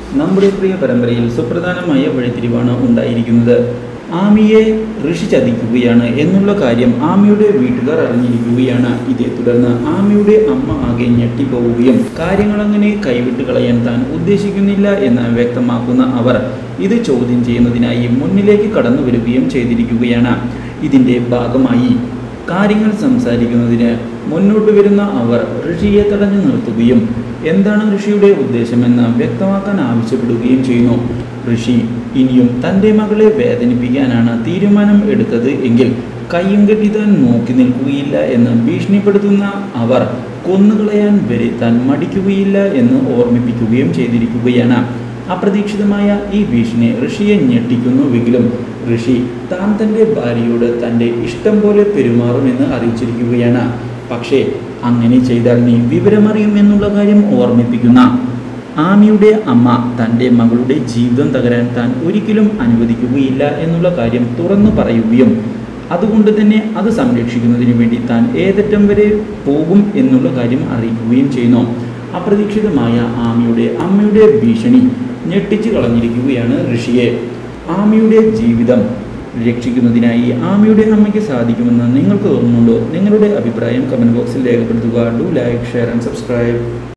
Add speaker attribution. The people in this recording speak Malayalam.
Speaker 1: നമ്മുടെ പ്രിയ പരമ്പരയിൽ സുപ്രധാനമായ വഴിത്തിരിവാണ് ഉണ്ടായിരിക്കുന്നത് ആമിയെ ഋഷി ചതിക്കുകയാണ് എന്നുള്ള കാര്യം ആമിയുടെ വീട്ടുകാർ അറിഞ്ഞിരിക്കുകയാണ് ഇതേ തുടർന്ന് ആമിയുടെ അമ്മ ആകെ ഞെട്ടിപ്പോവുകയും കാര്യങ്ങൾ അങ്ങനെ കൈവിട്ട് കളയാൻ താൻ ഉദ്ദേശിക്കുന്നില്ല എന്ന് വ്യക്തമാക്കുന്ന അവർ ഇത് ചോദ്യം ചെയ്യുന്നതിനായി മുന്നിലേക്ക് കടന്നു വരികയും ചെയ്തിരിക്കുകയാണ് ഇതിൻ്റെ ഭാഗമായി കാര്യങ്ങൾ സംസാരിക്കുന്നതിന് മുന്നോട്ട് വരുന്ന അവർ ഋഷിയെ തടഞ്ഞു നിർത്തുകയും എന്താണ് ഋഷിയുടെ ഉദ്ദേശമെന്ന് വ്യക്തമാക്കാൻ ആവശ്യപ്പെടുകയും ചെയ്യുന്നു ഋഷി ഇനിയും തൻ്റെ മകളെ വേദനിപ്പിക്കാനാണ് തീരുമാനം എടുത്തത് എങ്കിൽ കയ്യും കെട്ടി താൻ നോക്കി നിൽക്കുകയില്ല എന്ന് ഭീഷണിപ്പെടുത്തുന്ന അവർ കൊന്നുകളയാൻ വരെ താൻ മടിക്കുകയില്ല എന്ന് ഓർമ്മിപ്പിക്കുകയും ചെയ്തിരിക്കുകയാണ് അപ്രതീക്ഷിതമായ ഈ ഭീഷണി ഋഷിയെ ഞെട്ടിക്കുന്നുവെങ്കിലും ഋഷി താൻ തൻ്റെ ഭാര്യയോട് തൻ്റെ ഇഷ്ടം പോലെ പെരുമാറുമെന്ന് അറിയിച്ചിരിക്കുകയാണ് പക്ഷേ അങ്ങനെ ചെയ്താൽ നീ വിവരമറിയും എന്നുള്ള കാര്യം ഓർമ്മിപ്പിക്കുന്ന ആമിയുടെ അമ്മ തൻ്റെ മകളുടെ ജീവിതം തകരാൻ താൻ ഒരിക്കലും അനുവദിക്കുകയില്ല എന്നുള്ള കാര്യം തുറന്നു പറയുകയും അതുകൊണ്ട് തന്നെ അത് സംരക്ഷിക്കുന്നതിന് വേണ്ടി താൻ ഏതറ്റം വരെ പോകും എന്നുള്ള കാര്യം അറിയിക്കുകയും ചെയ്യുന്നു അപ്രതീക്ഷിതമായ ആമിയുടെ അമ്മയുടെ ഭീഷണി ഞെട്ടിച്ചു കളഞ്ഞിരിക്കുകയാണ് ഋഷിയെ ആമിയുടെ ജീവിതം രക്ഷിക്കുന്നതിനായി ആമിയുടെ അമ്മയ്ക്ക് സാധിക്കുമെന്ന് നിങ്ങൾക്ക് തോന്നുന്നുണ്ടോ നിങ്ങളുടെ അഭിപ്രായം കമൻറ്റ് ബോക്സിൽ രേഖപ്പെടുത്തുക do like share and subscribe